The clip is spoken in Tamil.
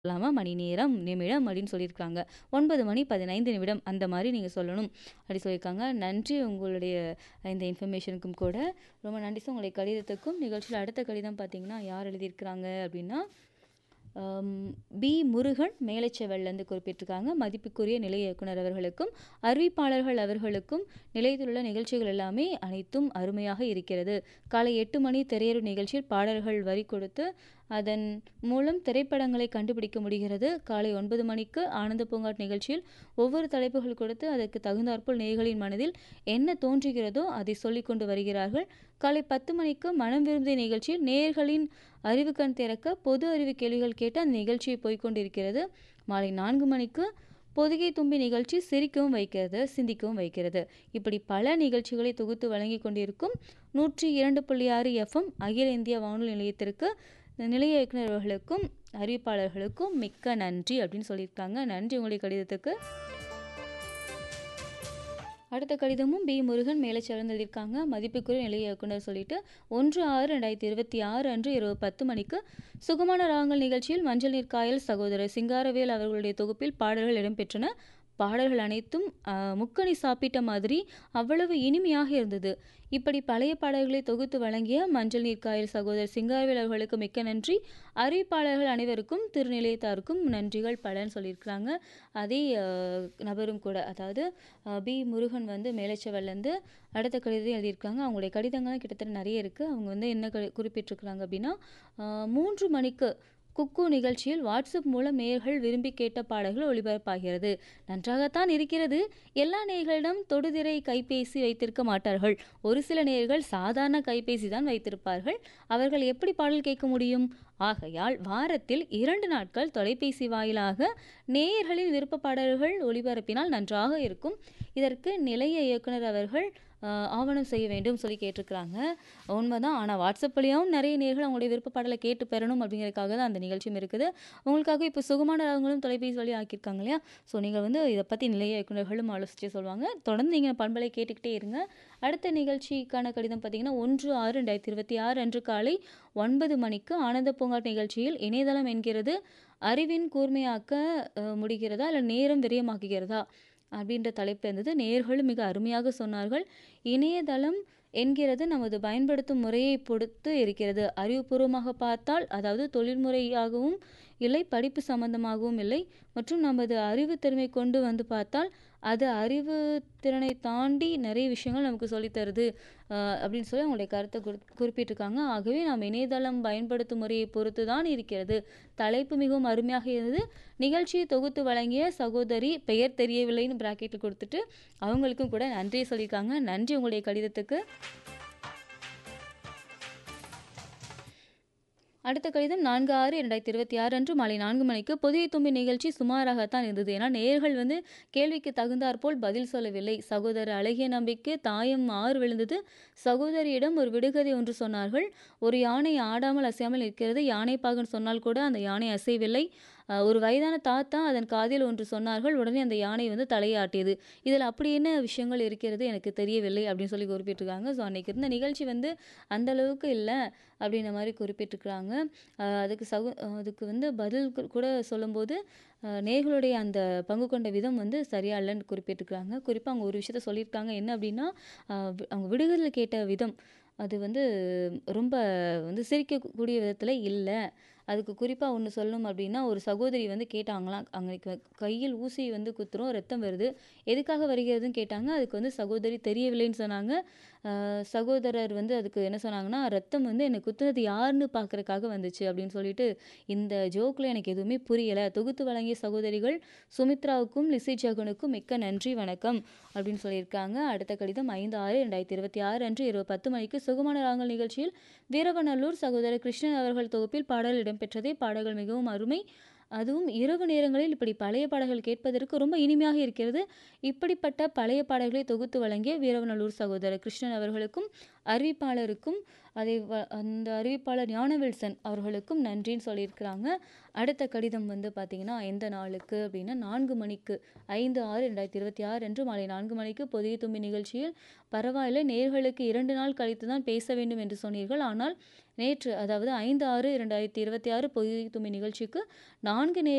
இல்லாம மணி நேரம், நிமிடம் அப்படின்னு சொல்லியிருக்காங்க. 9 மணி 15 நிமிடம் அந்த மாரி நீங்க சொல்லணும். அப்படி சொல்லியிருக்காங்க. நன்றி உங்களுடைய இந்த இன்ஃபர்மேஷனுக்கும் கூட. ரொம்ப நன்றி சார் உங்களுடைய கடிதத்துக்கும். நிகழ்ச்சியில அடுத்த கடிதம் பார்த்தீங்கன்னா, யார் எழுதியிருக்கிறாங்க அப்படின்னா, அம் பி. முருகன் மேலச்செவல்லேருந்து குறிப்பிட்டிருக்காங்க. மதிப்புக்குரிய நிலைய இயக்குனர் அவர்களுக்கும், அறிவிப்பாளர்கள் அவர்களுக்கும் நிலையத்தில் உள்ள நிகழ்ச்சிகள் எல்லாமே அனைத்தும் அருமையாக இருக்கிறது. காலை 8 மணி திரையரங்கு நிகழ்ச்சியில் பாடல்கள் வரி கொடுத்து, அதன் மூலம் திரைப்படங்களை கண்டுபிடிக்க முடிகிறது. காலை 9 மணிக்கு ஆனந்த பூங்காட் நிகழ்ச்சியில் ஒவ்வொரு தலைப்புகள் கொடுத்து, அதற்கு தகுந்தாற்போல் நேயர்களின் மனதில் என்ன தோன்றுகிறதோ அதை சொல்லிக் கொண்டு வருகிறார்கள். காலை 10 மணிக்கு மனம் விரும்பிய நிகழ்ச்சியில் நேயர்களின் அறிவுக்கண் திறக்க, பொது அறிவு கேள்விகள் கேட்டு அந்த நிகழ்ச்சி போய்க் கொண்டிருக்கிறது. மாலை 4 மணிக்கு பொதிகை தும்பி நிகழ்ச்சி சிரிக்கவும் வைக்கிறது, சிந்திக்கவும் வைக்கிறது. இப்படி பல நிகழ்ச்சிகளை தொகுத்து வழங்கிக் கொண்டிருக்கும் 102.6 எஃப்.எம். அகில இந்திய வானொலி நிலையத்திற்கு நிலைய இயக்குனர் அவர்களுக்கும், அறிவிப்பாளர்களுக்கும் மிக்க நன்றி அப்படின்னு சொல்லியிருக்காங்க. நன்றி உங்களுடைய கடிதத்துக்கு. அடுத்த கடிதமும் பி. முருகன் மேலச்செவல்லேருந்து எழுதியிருக்காங்க. மதிப்புக்குரிய நிலைய இயக்குனர் சொல்லிட்டு 1/6/2026 அன்று இரவு 10 மணிக்கு சுகமான ராகங்கள் நிகழ்ச்சியில் மஞ்சள் நீர் காயல் சகோதரர் சிங்காரவேல் அவர்களுடைய தொகுப்பில் பாடல்கள் இடம்பெற்றன. பாடல்கள் அனைத்தும் அ முக்கனி சாப்பிட்ட மாதிரி அவ்வளவு இனிமையாக இருந்தது. இப்படி பழைய பாடல்களை தொகுத்து வழங்கிய மஞ்சள் நீர் காயல் சகோதரர் சிங்காரவேல் அவர்களுக்கு மிக்க நன்றி. அறிவிப்பாளர்கள் அனைவருக்கும், திரு நிலையத்தாருக்கும் நன்றிகள் பலன்னு சொல்லியிருக்கிறாங்க. அதே அ நபரும் கூட அதாவது அ பி. முருகன் வந்து மேலச்செவல்லேருந்து அடுத்த கடிதம் எழுதியிருக்காங்க. அவங்களுடைய கடிதங்கள்லாம் கிட்டத்தட்ட நெறைய இருக்கு. அவங்க வந்து என்ன க குறிப்பிட்டிருக்கிறாங்க அப்படின்னா, அ 3 மணிக்கு குக்கூ நிகழ்ச்சியில் வாட்ஸ்அப் மூலம் நேயர்கள் விரும்பி கேட்ட பாடல்கள் ஒளிபரப்பாகிறது. நன்றாகத்தான் இருக்கிறது. எல்லா நேயர்களிடம் தொடுதிரை கைபேசி வைத்திருக்க மாட்டார்கள். ஒரு சில நேயர்கள் சாதாரண கைபேசி தான் வைத்திருப்பார்கள். அவர்கள் எப்படி பாடல் கேட்க முடியும்? ஆகையால் வாரத்தில் 2 நாட்கள் தொலைபேசி வாயிலாக நேயர்களின் விருப்ப பாடல்கள் ஒளிபரப்பினால் நன்றாக இருக்கும். இதற்கு நிலைய இயக்குனர் அவர்கள் அ ஆவணம் செய்ய வேண்டும் சொல்லி கேட்டிருக்கிறாங்க. உண்மதான். ஆனா வாட்ஸ்அப் வழியாவும் நெறைய நேயர்கள் அவங்களுடைய விருப்ப பாடல கேட்டு பெறணும் அப்படிங்கிறதுக்காக தான் அந்த நிகழ்ச்சியும் இருக்குது. உங்களுக்காக இப்போ சுகமான ராகங்களும் தொலைபேசி வழியா ஆக்கியிருக்காங்க இல்லையா? ஸோ நீங்க வந்து இத பத்தி நிலைய இயக்குனர்களும் ஆலோசிச்சு சொல்லுவாங்க. தொடர்ந்து நீங்க பண்பலை கேட்டுக்கிட்டே இருங்க. அடுத்த நிகழ்ச்சிக்கான கடிதம் பார்த்தீங்கன்னா, 1/6/2026 அன்று காலை 9 மணிக்கு ஆனந்த பூங்காட் நிகழ்ச்சியில் இணையதளம் என்கிறது அறிவின் கூர்மையாக்க அ முடிகிறதா? இல்ல நேரம் விரயமாக்குகிறதா? அப்படின்ற தலைப்புல இருந்தது. நேயர்களும் மிக அருமையாக சொன்னார்கள். இணையதளம் என்கிறது நமது பயன்படுத்தும் முறையைப் பொறுத்து இருக்கிறது. அறிவுபூர்வமாக பார்த்தால் அதாவது தொழில்முறையாகவும் இல்லை, படிப்பு சம்பந்தமாகவும் இல்லை மற்றும் நமது அறிவு திறமை கொண்டு வந்து பார்த்தால், அது அறிவு திறனை தாண்டி நெறைய விஷயங்கள் நமக்கு சொல்லித் தருது. அ அப்படின்னு சொல்லி அவங்களுடைய கருத்த குறி குறிப்பிட்டிருக்காங்க. ஆகவே நாம் இணையதளம் பயன்படுத்தும் முறையைப் பொறுத்து தான் இருக்கிறது. தலைப்பு மிகவும் அருமையாக இருந்தது. நிகழ்ச்சியை தொகுத்து வழங்கிய சகோதரி பெயர் தெரியவில்லைன்னு பிராக்கெட்ல குடுத்துட்டு, அவங்களுக்கும் கூட நன்றி சொல்லியிருக்காங்க. நன்றி உங்களுடைய கடிதத்துக்கு. அடுத்த கடிதம் 4/6/2026 அன்று மாலை 4 மணிக்கு பொதிகை தும்பி நிகழ்ச்சி சுமாராகத்தான் இருந்தது. ஏன்னா நேயர்கள் வந்து கேள்விக்கு தகுந்தாற்போல் பதில் சொல்லவில்லை. சகோதரர் அழகிய நம்பிக்கு தாயம் 6 விழுந்தது. சகோதரியிடம் ஒரு விடுகதை ஒன்று சொன்னார்கள். ஒரு யானை ஆடாமல் அசையாமல் நிற்கிறது. யானைப்பாகன் சொன்னால் கூட அந்த யானை அசையவில்லை. அ ஒரு வயதான தாத்தா அதன் காதில் ஒன்று சொன்னார்கள். உடனே அந்த யானை வந்து தலையை ஆட்டியது. இதில அப்படி என்ன விஷயங்கள் இருக்கிறது எனக்கு தெரியவில்லை அப்படின்னு சொல்லி குறிப்பிட்டிருக்காங்க. ஸோ அன்னைக்கு இருந்த நிகழ்ச்சி வந்து அந்த அளவுக்கு இல்ல அப்படின்ற மாரி குறிப்பிட்டிருக்கிறாங்க. அ அதுக்கு சகோ அதுக்கு வந்து பதில் கூட சொல்லும்போது, அ நேயர்களுடைய அந்த பங்கு கொண்ட விதம் வந்து சரியா இல்லன்னு குறிப்பிட்டிருக்கிறாங்க. குறிப்பா அவங்க ஒரு விஷயத்த சொல்லியிருக்காங்க. என்ன அப்படின்னா, அ அவங்க விடுகதைல கேட்ட விதம் அது வந்து ரொம்ப வந்து சிரிக்கக்கூடிய விதத்தில இல்ல. அதுக்கு குறிப்பா ஒண்ணு சொல்லணும் அப்படின்னா, ஒரு சகோதரி வந்து கேட்டாங்களாம். அங்க கையில் ஊசி வந்து குத்துறோம், ரத்தம் வருது. எதுக்காக வருகிறதுன்னு கேட்டாங்க. அதுக்கு வந்து சகோதரி தெரியவில்லைன்னு சொன்னாங்க. அ சகோதரர் வந்து அதுக்கு என்ன சொன்னாங்கன்னா, ரத்தம் வந்து என்ன குத்துனது யாருன்னு பார்க்கறக்காக வந்துச்சு அப்படின்னு சொல்லிட்டு, இந்த ஜோக்ல எனக்கு எதுவுமே புரியல. தொகுத்து வழங்கிய சகோதரிகள் சுமித்ராவுக்கும், லிஸி ஜெகனுக்கும் மிக்க நன்றி, வணக்கம் அப்படின்னு சொல்லியிருக்காங்க. அடுத்த கடிதம் 5/6/2026 அன்று இரவு 10 மணிக்கு சுகமான ராகங்கள் நிகழ்ச்சியில் வீரவநல்லூர் சகோதரர் கிருஷ்ணன் அவர்கள் தொகுப்பில் பாடல் இடம்பெற்றதே. பாடல்கள் மிகவும் அருமை. அதுவும் இரவு நேரங்களில் இப்படி பழைய பாடல்கள் கேட்பதற்கு ரொம்ப இனிமையாக இருக்கிறது. இப்படிப்பட்ட பழைய பாடல்களை தொகுத்து வழங்கிய வீரவநல்லூர் சகோதரர் கிருஷ்ணன் அவர்களுக்கும், அறிவிப்பாளருக்கும், அதை வ அந்த அறிவிப்பாளர் ஞானவில்சன் அவர்களுக்கும் நன்றின்னு சொல்லியிருக்கிறாங்க. அடுத்த கடிதம் வந்து பார்த்தீங்கன்னா, எந்த நாளுக்கு அப்படின்னா 4 மணிக்கு 5/6/2026 அன்று மாலை 4 மணிக்கு பொதிகை தும்பி நிகழ்ச்சியில் பரவாயில்லை நேயர்களுக்கு 2 நாள் கழித்து தான் பேச வேண்டும் என்று சொன்னீர்கள். ஆனால் நேற்று அதாவது 5/6/2026 பொதிகை தும்பி நிகழ்ச்சிக்கு 4 நேயர்கள்